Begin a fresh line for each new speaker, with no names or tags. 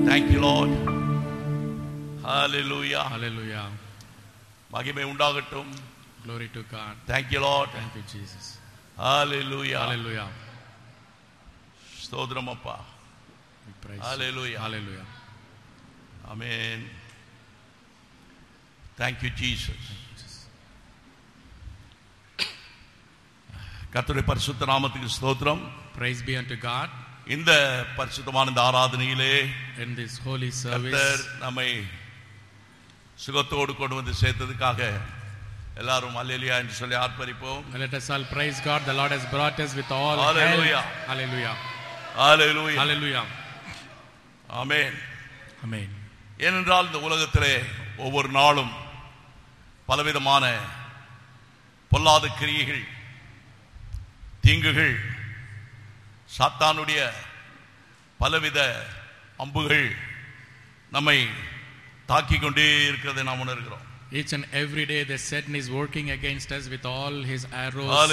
Thank you, Lord. Hallelujah.
Hallelujah.
மகிமை உண்டாகட்டும்
Glory to God.
Thank you, Lord.
Thank you, Jesus.
Hallelujah.
Hallelujah.
ஸ்தோத்திரம் அப்பா
We praise
Hallelujah.
you. Hallelujah.
Amen. Thank you, Jesus. கர்த்தருடைய பரிசுத்த நாமத்துக்கு ஸ்தோத்திரம்
Praise be unto God
இந்த பரிசுத்தமான இந்த ஆராதனையிலே
in this holy
கர்த்தர்
service.
நம்மை சுகத்தோடு கொண்டு வந்து சேர்த்ததுக்காக எல்லாரும் அல்லேலியா என்று சொல்லி ஆர்ப்பரிப்போம்
And let us all praise God. The Lord has brought us with all
Hallelujah.
health. Hallelujah.
Hallelujah
Hallelujah.
Amen
Amen.
ஏனென்றால் இந்த உலகத்திலே ஒவ்வொரு நாளும் பலவிதமான பொல்லாத கிரியைகள் தீங்குகள் சாத்தானுடைய பலவித அம்புகள் நம்மை தாக்கிக் கொண்டே இருக்கிறதை நாம் உணர்கிறோம்
Each and every day the Satan is working against us with all his arrows.
Hallelujah.